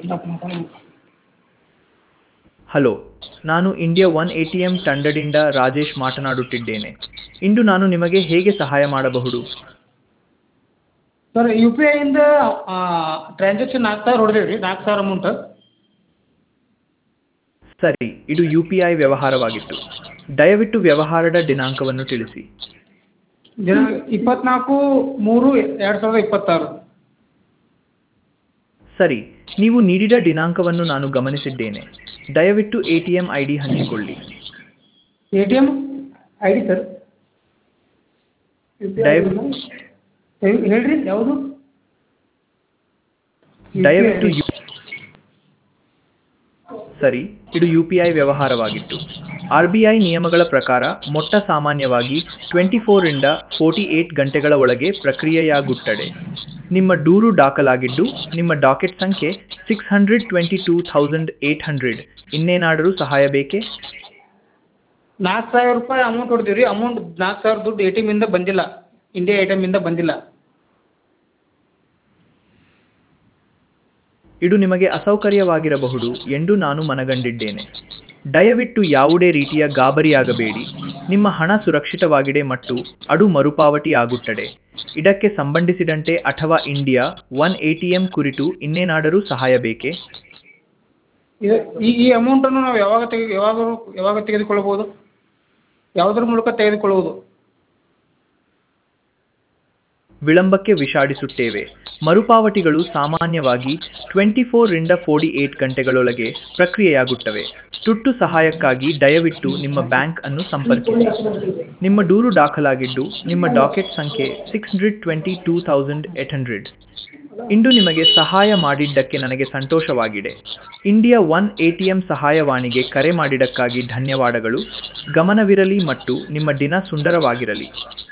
hello ನಾನು India one A T M ತಂಡದಿಂದ ರಾಜೇಶ್ ಮಾತನಾಡುತ್ತಿದ್ದೇನೆ ಇಂದು ನಾನು ನಿಮಗೆ ಹೇಗೆ ಸಹಾಯ ಮಾಡಬಹುದು ಸರ್ ಯು ಪಿ ಐಯಿಂದ ಟ್ರಾನ್ಸಾಕ್ಷನ್ ನಾಲ್ಕು ಸಾವಿರ ಹೊಡೆದೇವೆ ರೀ ನಾಲ್ಕು ಸಾವಿರ ಅಮೌಂಟ್ ಸರಿ ಇದು ಯು ಪಿ ಐ ವ್ಯವಹಾರವಾಗಿತ್ತು ದಯವಿಟ್ಟು ವ್ಯವಹಾರದ ದಿನಾಂಕವನ್ನು ತಿಳಿಸಿ ದಿನ ಇಪ್ಪತ್ನಾಲ್ಕು ಮೂರು ಎರಡು ಸಾವಿರದ ಇಪ್ಪತ್ತಾರು ಸರಿ ನೀವು ನೀಡಿದ ದಿನಾಂಕವನ್ನು ನಾನು ಗಮನಿಸಿದ್ದೇನೆ ದಯವಿಟ್ಟು A T M I D ಹಂಚಿಕೊಳ್ಳಿ A T M I D sir ದಯವಿಟ್ಟು ಹೇಳ್ರಿ ಯಾವುದು ದಯವಿಟ್ಟು ಯು ಸರಿ ಇದು ಯು ಪಿ ಐ ವ್ಯವಹಾರವಾಗಿತ್ತು ಆರ್ ಬಿ ಐ ನಿಯಮಗಳ ಪ್ರಕಾರ ಮೊಟ್ಟ ಸಾಮಾನ್ಯವಾಗಿ ಟ್ವೆಂಟಿ ಫೋರಿಂದ ಫೋರ್ಟಿ ಏಟ್ ಗಂಟೆಗಳ ಒಳಗೆ ಪ್ರಕ್ರಿಯೆಯಾಗುತ್ತದೆ ನಿಮ್ಮ ದೂರು ದಾಖಲಾಗಿದ್ದು ನಿಮ್ಮ ಡಾಕೆಟ್ ಸಂಖ್ಯೆ six hundred twenty two thousand eight hundred ಇನ್ನೇನಾದರೂ ಸಹಾಯ ಬೇಕೇ ನಾಲ್ಕು ಸಾವಿರ ರೂಪಾಯಿ ಅಮೌಂಟ್ ಹೊಡೆದೀವಿ ರೀ ಅಮೌಂಟ್ ನಾಲ್ಕು ಸಾವಿರ ದುಡ್ಡು ಎ ಟಿ ಎಮ್ಮಿಂದ ಬಂದಿಲ್ಲ ಇಂಡಿಯಾ ಎ ಟಿ ಎಮ್ಮಿಂದ ಬಂದಿಲ್ಲ ಇದು ನಿಮಗೆ ಅಸೌಕರ್ಯವಾಗಿರಬಹುದು ಎಂದು ನಾನು ಮನಗಂಡಿದ್ದೇನೆ ದಯವಿಟ್ಟು ಯಾವುದೇ ರೀತಿಯ ಗಾಬರಿಯಾಗಬೇಡಿ ನಿಮ್ಮ ಹಣ ಸುರಕ್ಷಿತವಾಗಿದೆ ಮತ್ತು ಅದು ಮರುಪಾವತಿ ಆಗುತ್ತದೆ ಇದಕ್ಕೆ ಸಂಬಂಧಿಸಿದಂತೆ ಅಥವಾ India one A T M ಕುರಿತು ಇನ್ನೇನಾದರೂ ಸಹಾಯ ಬೇಕೇ ಇದು ಈ ಈ ಅಮೌಂಟನ್ನು ನಾವು ಯಾವಾಗ ತೆಗೆ ಯಾವಾಗ ಯಾವಾಗ ತೆಗೆದುಕೊಳ್ಳಬಹುದು ಯಾವುದ್ರ ಮೂಲಕ ತೆಗೆದುಕೊಳ್ಳುವುದು ವಿಳಂಬಕ್ಕೆ ವಿಷಾದಿಸುತ್ತೇವೆ ಮರುಪಾವತಿಗಳು ಸಾಮಾನ್ಯವಾಗಿ ಟ್ವೆಂಟಿ ಫೋರ್ರಿಂದ ಫೋರ್ಟಿ ಏಟ್ ಗಂಟೆಗಳೊಳಗೆ ಪ್ರಕ್ರಿಯೆಯಾಗುತ್ತವೆ ತುರ್ತು ಸಹಾಯಕ್ಕಾಗಿ ದಯವಿಟ್ಟು ನಿಮ್ಮ ಬ್ಯಾಂಕ್ ಅನ್ನು ಸಂಪರ್ಕಿಸಿ ನಿಮ್ಮ ದೂರು ದಾಖಲಾಗಿದ್ದು ನಿಮ್ಮ ಡಾಕೆಟ್ ಸಂಖ್ಯೆ six hundred twenty two thousand eight hundred ಇಂದು ನಿಮಗೆ ಸಹಾಯ ಮಾಡಿದ್ದಕ್ಕೆ ನನಗೆ ಸಂತೋಷವಾಗಿದೆ India one A T M ಸಹಾಯವಾಣಿಗೆ ಕರೆ ಮಾಡಿದ್ದಕ್ಕಾಗಿ ಧನ್ಯವಾದಗಳು ಗಮನವಿರಲಿ ಮತ್ತು ನಿಮ್ಮ ದಿನ ಸುಂದರವಾಗಿರಲಿ